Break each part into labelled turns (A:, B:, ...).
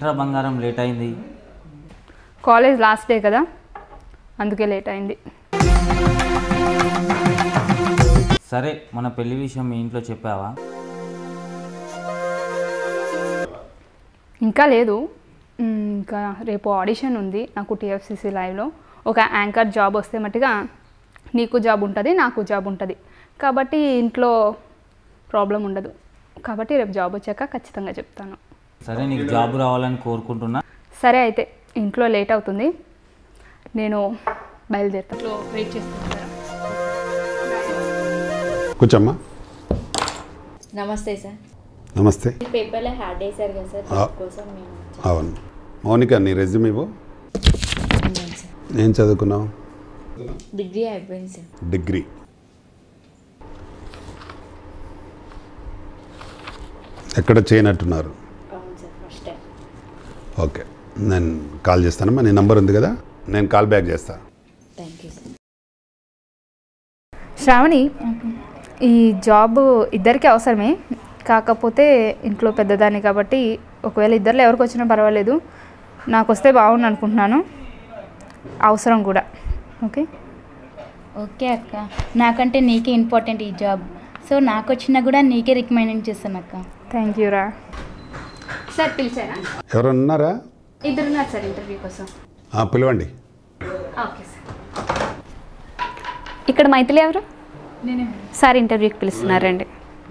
A: ఎందుకురా బంగారం లేట్ అయింది
B: కాలేజ్ లాస్ట్ డే కదా అందుకే లేట్ అయింది
A: సరే మన పెళ్లి విషయం మీ ఇంట్లో చెప్పావా
B: ఇంకా లేదు మ్, ఇంకా రేపు ఆడిషన్ ఉంది నాకు టీఎఫ్సిసి లైవ్లో ఒక యాంకర్ జాబ్ వస్తే మట్టుగా నీకు జాబ్ ఉంటుంది నాకు జాబ్ ఉంటుంది కాబట్టి ఇంట్లో ప్రాబ్లం ఉండదు కాబట్టి రేపు జాబ్ వచ్చాక ఖచ్చితంగా చెప్తాను
A: సరే నీకు జాబ్ రావాలని కోరుకుంటున్నా
B: సరే అయితే ఇంట్లో లేట్ అవుతుంది నేను బయలుదేరుతాను వెయిట్ చేస్తాను
C: కూర్చోమ్మా
D: నమస్తే సార్
C: నమస్తే
D: ఈ పేపర్లో హ్యాడ్ వేశారు కదా సార్
C: ఆ.
D: కోసం మేము వచ్చాం.
C: అవును మౌనిక నీ రెజ్యూమ్ ఇవ్వు
D: ఉన్నాం సార్
C: ఏం చదువుకున్నావు
D: డిగ్రీ అయిపోయింది సార్
C: డిగ్రీ ఎక్కడ చేయనట్టున్నారు
D: అవును సార్ ఫస్ట్ టైం
C: ఓకే నేను కాల్ చేస్తానమ్మా నీ నంబర్ ఉంది కదా నేను కాల్ బ్యాక్ చేస్తా
D: థ్యాంక్ యూ సార్
B: శ్రావణి ఈ జాబ్ ఇద్దరికి అవసరమే కాకపోతే ఇంట్లో పెద్దదాన్ని కాబట్టి ఒకవేళ ఇద్దరిలో ఎవరికి వచ్చినా పర్వాలేదు నాకు వస్తే బాగుండు అనుకుంటున్నాను అవసరం కూడా ఓకే
E: ఓకే అక్క నాకంటే నీకే ఇంపార్టెంట్ ఈ జాబ్ సో నాకు వచ్చినా కూడా నీకే రికమెండ్ చేస్తాను అక్క
B: థ్యాంక్ యూ రా సార్ పిలిచారా
C: ఎవరు ఉన్నారా
B: ఇద్దరున్నారు సార్ ఇంటర్వ్యూ కోసం
C: ఆ, పిలవండి
B: ఓకే సార్ ఇక్కడ మైథిలి ఎవరు సార్ ఇంటర్వ్యూకి పిలుస్తున్నారండి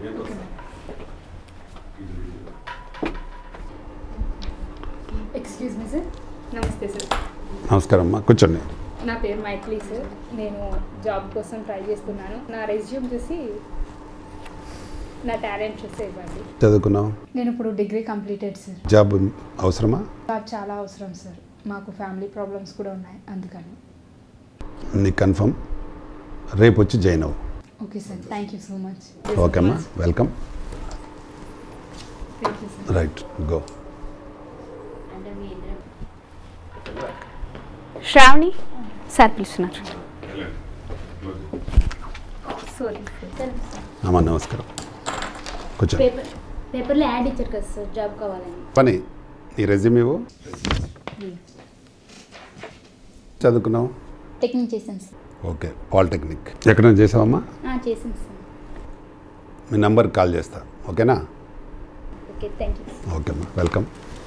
B: ఎక్స్క్యూజ్ మీ సార్ నమస్తే సార్
C: నమస్కారం అమ్మా కూర్చోండి
B: నా పేరు మైథిలి సార్ నేను జాబ్ కోసం ట్రై చేస్తున్నాను నా రెజ్యూమ్ చూసి నా టాలెంట్ చూసి ఇవ్వండి
C: చదువుకున్నావు
B: నేను ఇప్పుడు డిగ్రీ కంప్లీటెడ్ సార్
C: జాబ్ అవసరమా
B: జాబ్ చాలా అవసరం సార్ మాకు ఫ్యామిలీ ప్రాబ్లమ్స్ కూడా ఉన్నాయి అందుకని
C: నీకు కన్ఫర్మ్ రేపు వచ్చి జాయిన్ అవ్వు
B: okay sir thank you so much
C: okay అమ్మా వెల్కమ్ రైట్ గో
D: అంటే మీ ఇద్దరు
B: శ్రావణి సార్ పిలుస్తున్నారు సారీ
C: అమ్మా నమస్కారం కూర్చో
E: పేపర్ పేపర్లో యాడ్ ఇచ్చారు కదా సార్ జాబ్ కావాలని
C: పని నీ రెజ్యూమ్ ఇవ్వు చదువుకున్నావు
E: టెక్నిక్ చేశాను సార్
C: ఓకే పాలిటెక్నిక్ ఎక్కడైనా చేసావమ్మా
E: ఆ, చేశాను సార్
C: మీ నంబర్కి కాల్ చేస్తా ఓకేనా
E: ఓకే థ్యాంక్ యూ
C: ఓకే అమ్మా వెల్కమ్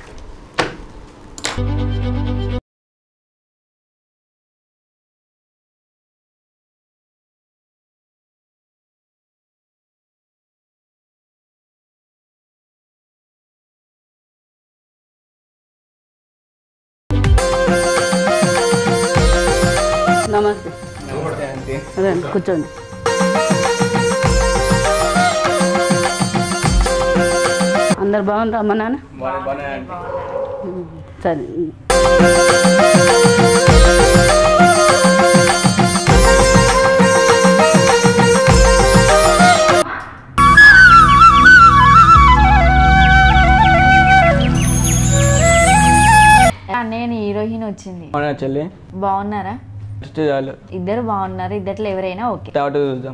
F: నమస్తే అదే కూర్చోండి అందరు బాగుండ్రా అమ్మ నాన్న ఉమ్, సరే
D: నేను హీరోయిన్ వచ్చింది
G: అవునా చెల్లి
D: బాగున్నారా
G: ఫస్ట్ చాలు
D: ఇద్దరు బాగున్నారు ఇద్దట్లో ఎవరైనా ఓకే
G: తర్వాత చూద్దాం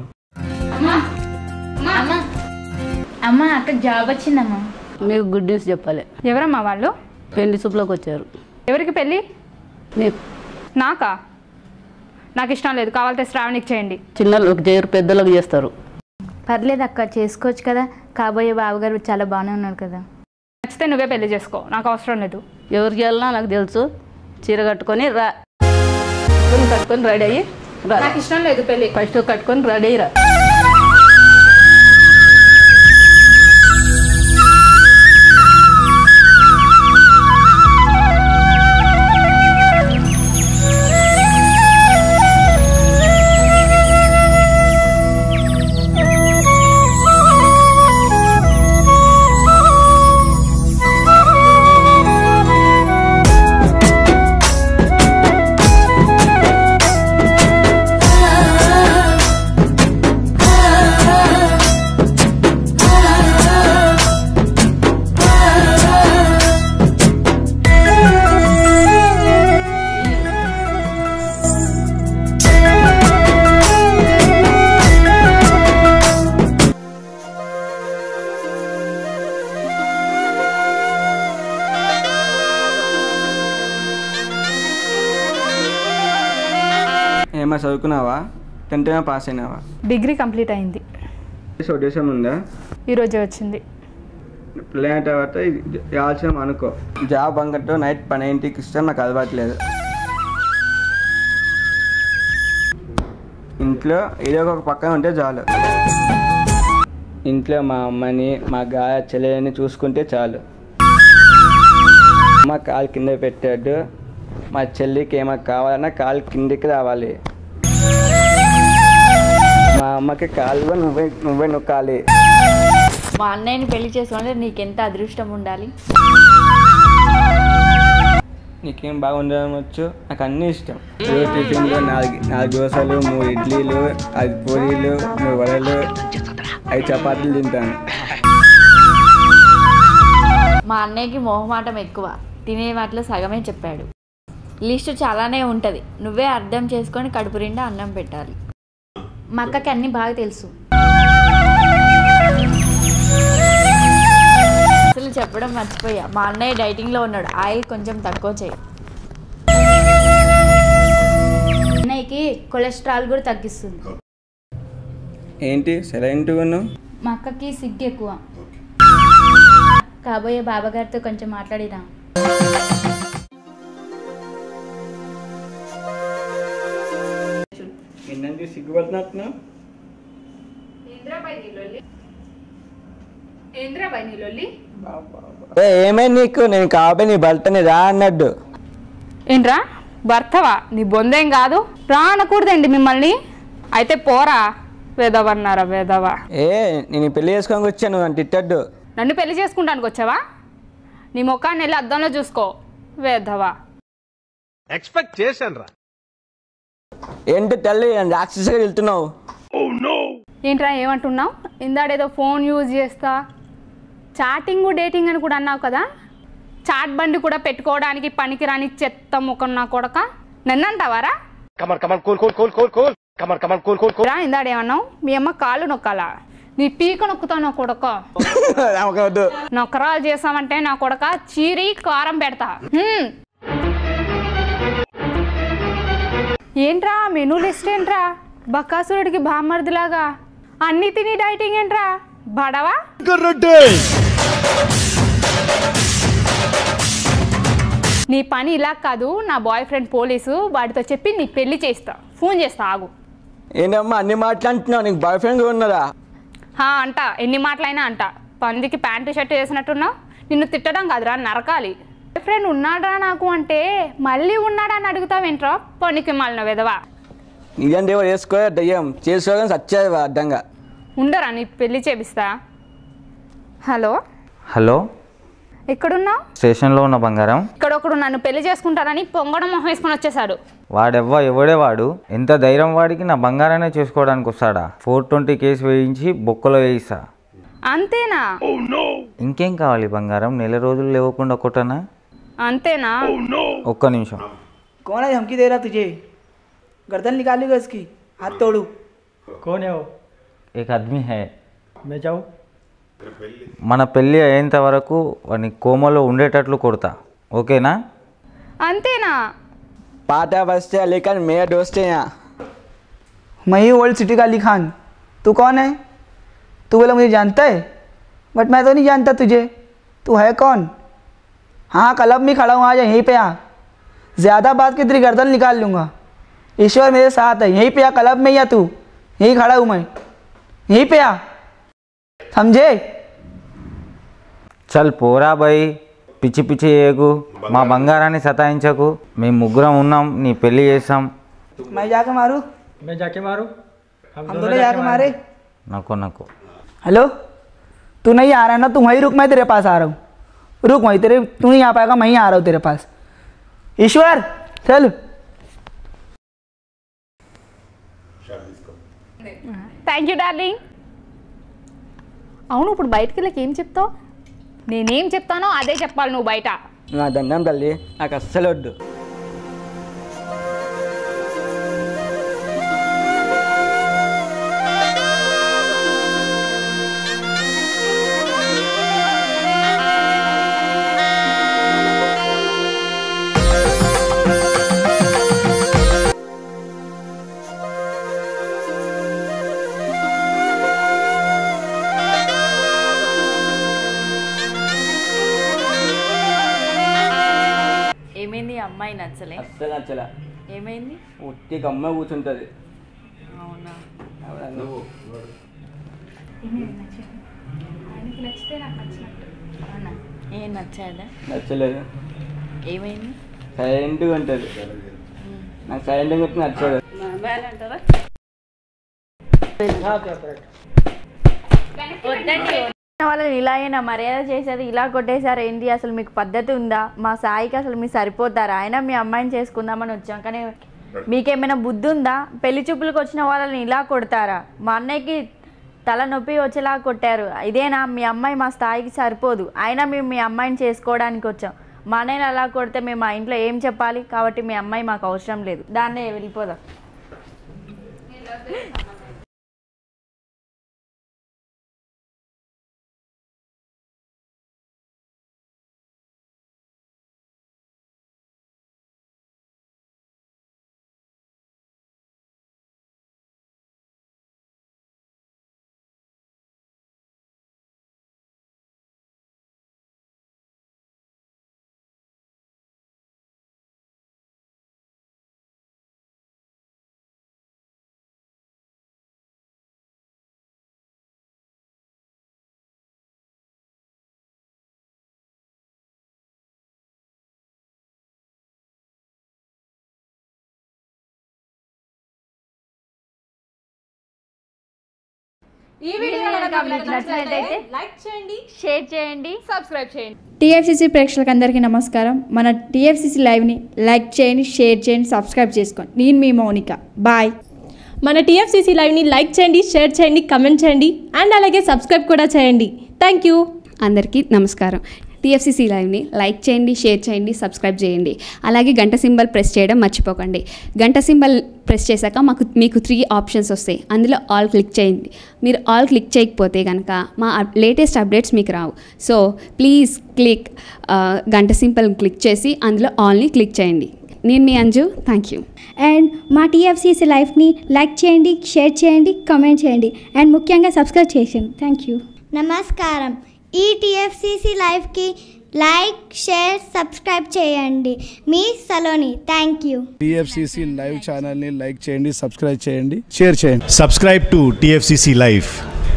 E: అమ్మ అమ్మ అక్కడ జాబ్ వచ్చిందమ్మా
F: మీకు గుడ్ న్యూస్ చెప్పాలి
B: ఎవరమ్మా వాళ్ళు
F: పెళ్లి చూపులోకి వచ్చారు
B: ఎవరికి పెళ్ళి
F: మీకు
B: నాకా నాకు ఇష్టం లేదు కావాలంటే శ్రావణికి చేయండి
F: చిన్నలకు చేయరు పెద్దలకు చేస్తారు
E: పర్లేదు అక్క చేసుకోవచ్చు కదా కాబోయే బావగారు చాలా బాగానే ఉన్నారు కదా
B: నచ్చితే నువ్వే పెళ్లి చేసుకో నాకు అవసరం లేదు
F: ఎవరికి వెళ్ళినా నాకు తెలుసు చీర కట్టుకొని రా కట్టుకొని కట్టుకొని రెడీ అయ్యి రా
B: నాకు ఇష్టం లేదు పెళ్లి
F: ఫస్ట్ కట్టుకొని రెడీ అయ్యి రా
G: ఏమైనా చదువుకున్నావా టెన్త్ ఏమైనా పాస్ అయినావా
B: డిగ్రీ కంప్లీట్ అయింది
G: ఉద్దేశం ఉందా
B: ఈరోజే వచ్చింది
G: పెళ్ళైన తర్వాత ఇది ఆలోచన అనుకో జాబ్ అంగట్లో నైట్ పని ఇంటికి ఇష్టం నాకు అలవాట్లేదు ఇంట్లో ఏదో ఒక పక్కన ఉంటే చాలు ఇంట్లో మా అమ్మని మా గాయ చెల్లెని చూసుకుంటే చాలు అమ్మ కాలు కింద పెట్టాడు మా చెల్లికి ఏమైనా కావాలన్నా కాలు కిందికి రావాలి మా అమ్మకి కాళ్ళు నువ్వే నువ్వే నొక్కాలి
D: మా అన్నయ్యని పెళ్లి చేసుకుంటే నీకెంత అదృష్టం ఉండాలి
G: నీకేం బాగుండడం వచ్చు నాకు అన్నీ ఇష్టం రోజు టిఫిన్లో నాలుగు నాలుగు దోశలు మూడు ఇడ్లీలు ఐదు పూరీలు మూడు వడలు ఐదు చపాతీలు తింటాను
D: మా అన్నయ్యకి మొహమాటం ఎక్కువ తినే వాటిలో సగమే చెప్పాడు లిస్టు చాలానే ఉంటుంది నువ్వే అర్థం చేసుకొని కడుపు నిండా అన్నం పెట్టాలి
E: మా అక్కకి అన్నీ బాగా తెలుసు
D: అసలు చెప్పడం మర్చిపోయా మా అన్నయ్య డైటింగ్లో ఉన్నాడు ఆయిల్ కొంచెం తక్కువ చేయి
E: అన్నయ్యకి కొలెస్ట్రాల్ కూడా తగ్గిస్తుంది
G: ఏంటి సరైన ఉన్నావు
E: మా అక్కకి సిగ్గు ఎక్కువ కాబోయే బాబాగారితో కొంచెం మాట్లాడిరా
G: ఏంటంటే సిగ్గుపడుతున్నట్టున్నావు ఏమైంది నీకు నేను కాబోయే నీ భర్తని రా అన్నట్టు
B: ఏంట్రా భర్తవా నీ బొందేం కాదు రా అనకూడదండి మిమ్మల్ని అయితే పోరా వేదవన్నారా వేదవా
G: ఏ నేను పెళ్లి చేసుకోడానికి వచ్చాను అని తిట్టద్దు
B: నన్ను పెళ్లి చేసుకుంటానికి వచ్చావా నీ ముఖాన్ని వెళ్ళి అద్దంలో చూసుకో వేదవా
G: ఏంటి తల్లి రాక్షసుగా వెళ్తున్నావు
B: ఏంట్రా ఏమంటున్నావు ఇందాడేదో ఫోన్ యూజ్ చేస్తా చాటింగ్ డేటింగ్ అని కూడా అన్నావు కదా చాట్ బండి కూడా పెట్టుకోవడానికి పనికిరాని చెత్త ముఖం నా కొడక నన్ను అంటావారా రా ఇందాడేమన్నావు మీ అమ్మ కాళ్ళు నొక్కాలా నీ పీక నొక్కుతావు నా కొడక
G: నమ్మకవద్దు
B: నొక్కరాలు చేసామంటే నా కొడక చీరి కారం పెడతా హ్మ్. ఏంట్రా మెనూ లిస్ట్ ఏంట్రా బకాసురుడికి బామ్మర్దిలాగా అన్ని తిని డైటింగ్ ఏంట్రా బడవా నీ పని ఇలా కాదు నా బాయ్ ఫ్రెండ్ పోలీసు వాడితో చెప్పి నీ పెళ్లి చేస్తా ఫోన్ చేస్తా ఆగు
G: ఏంటమ్మా అన్ని మాట్లాడుతున్నావు నీకు బాయ్ ఫ్రెండ్ ఉన్నారా
B: హా అంట ఎన్ని మాటలైనా అంట పందికి ప్యాంటు షర్ట్ వేసినట్టున్నావు నిన్ను తిట్టడం కాదురా నరకాలి బాయ్ ఫ్రెండ్ ఉన్నాడా నాకు అంటే మళ్ళీ ఉన్నాడా అని అడుగుతావేంట్రా పనికి మాలిన విధవా
G: ఇదంతా ఎవరు వేసుకో దయ్యం చేసుకోగానే సచ్చేది అడ్డంగా
B: ఉండరా నీ పెళ్లి చేపిస్తా హలో
A: హలో
B: ఎక్కడున్నావు
A: స్టేషన్లో ఉన్న బంగారం
B: ఇక్కడ ఒకడు నన్ను పెళ్లి చేసుకుంటానని పొంగడం మొహం వేసుకొని వచ్చేసాడు
A: వాడెవ్వ ఎవడే వాడు ఎంత ధైర్యం వాడికి నా బంగారాన్ని చేసుకోవడానికి వస్తాడా ఫోర్ ట్వంటీ కేసు వేయించి బొక్కలో వేయిస్తా
B: అంతేనా
A: ఇంకేం కావాలి బంగారం నెల రోజులు లేవకుండా కొట్టనా
B: అంతేనా
A: ఒక్క నిమిషం
H: कौन है धमकी दे रहा तुझे गर्दन निकालेगा इसकी हाथ तोड़ू
I: कौन है वो
A: ఏక ఆద్మీ హై
I: मैं जाऊँ
A: మన పెళ్ళి అయ్యేంత వరకు వాడిని కోమలో ఉండేటట్లు కొడతా ఓకేనా
B: అంతేనా
G: पाटा बसते लेकिन मेरा दोस्त है यहाँ
H: मैं ही ओल्ड सिटी का अली खान तू कौन है तू बोला मुझे जानता है बट मैं तो नहीं जानता तुझे तू है कौन हाँ क्लब में खड़ा हूँ आ जा यहीं पे आ ज़्यादा बात की तेरी गर्दन निकाल लूँगा ईश्वर मेरे साथ है यहीं पे आ क्लब में ही आ तू यहीं खड़ा हूँ मैं यहीं पे आ समझे
A: చల్ పోరా బై పిచ్చి పిచ్చి చేయకు మా బంగారాన్ని సతాయించకు మేము ముగ్గురం ఉన్నాం నీ పెళ్ళి చేస్తాం
H: मैं जाके मारूँ
I: मैं जाके मारूँ हम
H: हम दोनों जाके मारे
A: నాకు నాకు
H: हेलो तू नहीं आ रहा है ना तू वहीं रुक मैं तेरे पास आ रहा हूँ रुक वहीं तेरे तू नहीं आ पाएगा मैं ही आ रहा हूँ तेरे पास ईश्वर चल
B: థ్యాంక్ యూ డార్లింగ్ అవును ఇప్పుడు బయటికి వెళ్ళకి ఏం చెప్తావు నేనేం చెప్తానో అదే చెప్పాలి నువ్వు బయట
G: నా దండం తల్లి నాకు అస్సలు వద్దు
D: ఏమైంది ఈ అమ్మాయి నచ్చలే
G: అస్సలు నచ్చలా
D: ఏమైంది
G: ఉట్టి గమ్మ కూర్చుంటుంది
D: అవునా
B: ఆయనకి నచ్చితే నాకు నచ్చినట్టు
D: అవునా ఏం నచ్చాదా
G: నచ్చలేదు
D: ఏమైంది
G: సైలెంట్గా ఉంటుంది నాకు సైలెంట్గా ఉంటే నచ్చదు
F: మా అమ్మాయి అంటారా
D: వాళ్ళని ఇలాగైనా మర్యాద చేసేది ఇలా కొట్టేశారు ఏంటి అసలు మీకు పద్ధతి ఉందా మా సాయికి అసలు మీరు సరిపోతారా అయినా మీ అమ్మాయిని చేసుకుందామని వచ్చాం కానీ మీకేమైనా బుద్ధి ఉందా పెళ్లి చూపులకు వచ్చిన వాళ్ళని ఇలా కొడతారా మా అన్నయ్యకి తల నొప్పి వచ్చేలా కొట్టారు ఇదేనా మీ అమ్మాయి మా స్థాయికి సరిపోదు అయినా మేము మీ అమ్మాయిని చేసుకోవడానికి వచ్చాం మా అన్నయ్యని అలా కొడితే మేము మా ఇంట్లో ఏం చెప్పాలి కాబట్టి మీ అమ్మాయి మాకు అవసరం లేదు దాన్నే వెళ్ళిపోదాం
B: ఈ వీడియో కనుక మీకు
D: నచ్చినట్లయితే
B: లైక్ చేయండి
D: షేర్ చేయండి
B: సబ్స్క్రైబ్ చేయండి
J: టీఎఫ్సీసీ ప్రేక్షకులందరికీ నమస్కారం మన టీఎఫ్సీసీ లైవ్ని లైక్ చేయండి షేర్ చేయండి సబ్స్క్రైబ్ చేసుకోండి నేను మీ మౌనిక బాయ్
K: మన టీఎఫ్సీసీ లైవ్ని లైక్ చేయండి షేర్ చేయండి కమెంట్ చేయండి అండ్ అలాగే సబ్స్క్రైబ్ కూడా చేయండి థ్యాంక్ యూ
L: అందరికీ నమస్కారం టీఎఫ్సీసీ లైవ్ని లైక్ చేయండి షేర్ చేయండి సబ్స్క్రైబ్ చేయండి అలాగే గంట సింబల్ ప్రెస్ చేయడం మర్చిపోకండి గంట సింబల్ ప్రెస్ చేశాక మాకు మీకు త్రీ ఆప్షన్స్ వస్తాయి అందులో ఆల్ క్లిక్ చేయండి మీరు ఆల్ క్లిక్ చేయకపోతే కనుక మా లేటెస్ట్ అప్డేట్స్ మీకు రావు సో ప్లీజ్ క్లిక్ గంట సింబల్ క్లిక్ చేసి అందులో ఆల్ని క్లిక్ చేయండి నేను మీ అంజు థ్యాంక్ యూ
M: అండ్ మా టీఎఫ్సీసీ లైఫ్ని లైక్ చేయండి షేర్ చేయండి కమెంట్ చేయండి అండ్ ముఖ్యంగా సబ్స్క్రైబ్ చేయండి థ్యాంక్ యూ
N: నమస్కారం ఈ టీఎఫ్సిసి లైవ్కి లైక్ షేర్ సబ్స్క్రైబ్ చేయండి మీ Saloni thank you
O: TFCC live ఛానల్ని లైక్ చేయండి సబ్స్క్రైబ్ చేయండి షేర్ చేయండి
P: Subscribe to TFCC Live.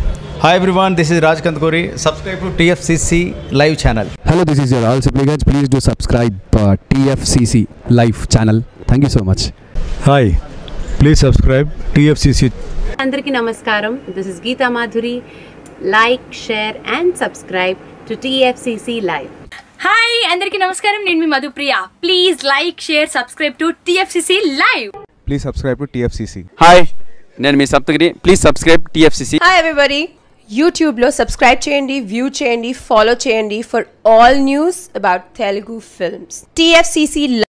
Q: Hi everyone, this is Raj Kantkori. Subscribe to TFCC live channel.
R: Hello, this is your all supplicants. Please do subscribe uh, TFCC live channel. Thank you so much.
P: Hi, please subscribe TFCC
S: అందరికీ నమస్కారం this is Geeta Madhuri like share and subscribe to TFCC live
T: hi అందరికీ నమస్కారం నేను మీ Madhupriya please like share subscribe to TFCC live
U: please subscribe to TFCC
V: hi నేను మీ Saptagiri please subscribe TFCC
W: hi everybody యూట్యూబ్లో subscribe చేయండి వ్యూ చేయండి ఫాలో చేయండి for all news about Telugu films TFCC